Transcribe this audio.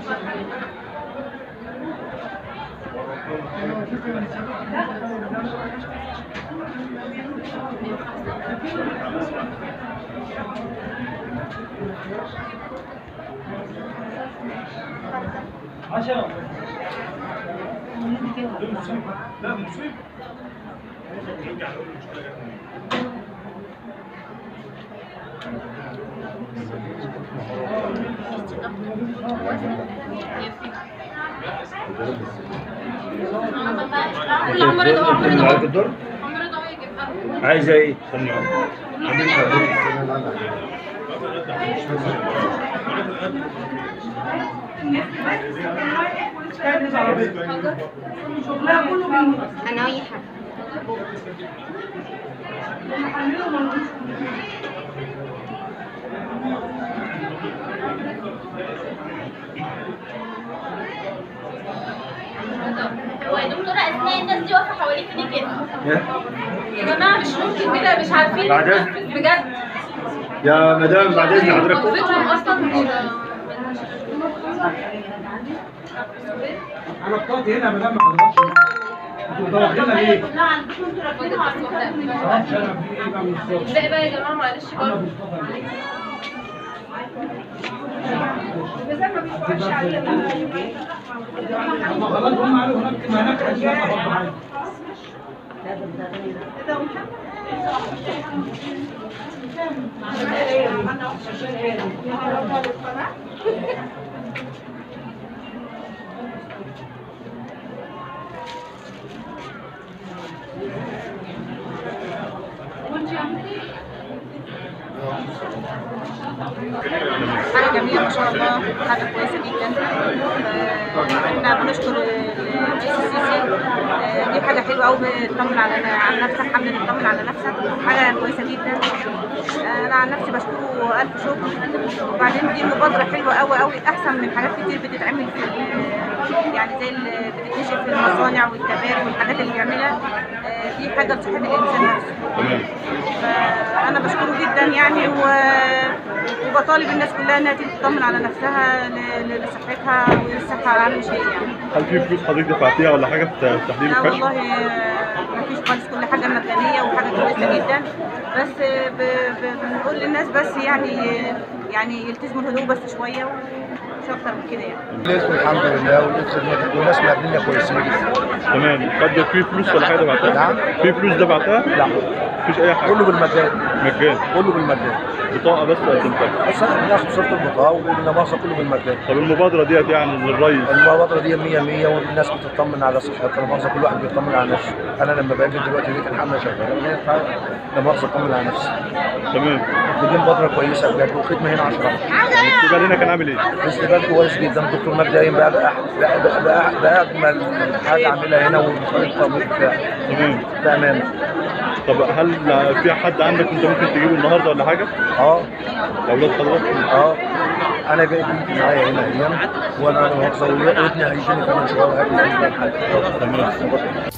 العمر ده عمر ده معاك الدور عمر ده يجيب عايزه ايه؟ انا اي حاجه هو يا دكتورة أثناء الناس دي واقفة حواليك ليه كده؟ يا جماعة مش ممكن كده مش عارفين بعدين؟ ننفذ بجد يا مدام بعد اذن حضرتك وقفتهم أصلا مش انا بطاقتي هنا ما دام ما حضرتش انتوا مدوخينا ليه؟ كلها عندكم انتوا راكبينها على الصوت معرفش انا في ايه بقى من الصبح باقي بقى يا جماعة معلش انا برضه مصطفى لما خلاص هم قالوا هناك ما هناك حاجه برضه عادي حاجة جميلة ما شاء الله حاجة كويسة جدا احنا بنشكر الرئيس السيسي آه، دي حاجة حلوة قوي بتطمن على على نفسك حمل تطمن على نفسك حاجة كويسة جدا آه، انا عن نفسي بشكره ألف شكر وبعدين دي مبادرة حلوة قوي قوي أحسن من حاجات كتير بتتعمل في ال- يعني زي اللي بتتنشر في المصانع والكباري والحاجات اللي بيعملها آه، دي حاجة لصحة الإنسان نفسه تمام فانا بشكره جدا يعني و... وبطالب الناس كلها انها تيجي تطمن على نفسها ل... ل- لصحتها والصحه اهم شيء يعني هل في فلوس حضرتك دفعتيها ولا حاجه في تحليل لا الكشف؟ والله ما فيش خالص كل حاجه مجانيه وحاجه كويسه جدا بس ب... ب... بنقول للناس بس يعني يعني يلتزموا الهدوء بس شويه ومش اكتر من كده يعني الناس الحمد لله والناس والناس مقابليننا كويسين جدا تمام طب في فلوس ولا حاجه دفعتها؟ نعم. في فلوس دفعتها؟ لا مفيش اي حاجه كله بالمجان مجان كله بالمجان بطاقه بس قدمتها بس احنا بناخد صوره البطاقه والنماصه كله بالمجان طب المبادره ديت يعني للرئيس المبادره دي 100 100 والناس بتطمن على صحتها المؤاخذه كل واحد بيطمن على نفسه انا لما باجي دلوقتي لقيت الحمله شغاله لا مؤاخذه اطمن على نفسي تمام ودي مبادره كويسه بجد وخدمه هنا 10 الاستقبال هنا كان عامل ايه؟ الاستقبال كويس جدا الدكتور مجدي قايم بقى بقى, بقى, بقى, بقى, بقى اجمل حاجه عاملها هنا ومخالفه تمام بامانه طب هل في حد عندك انت ممكن تجيبه النهارده ولا حاجه؟ اه اولاد حضرتك؟ اه انا جاي بنتي معايا هنا ايام وانا مؤاخذه وابني هيجيني كمان شويه وهاجي في الحاجه تمام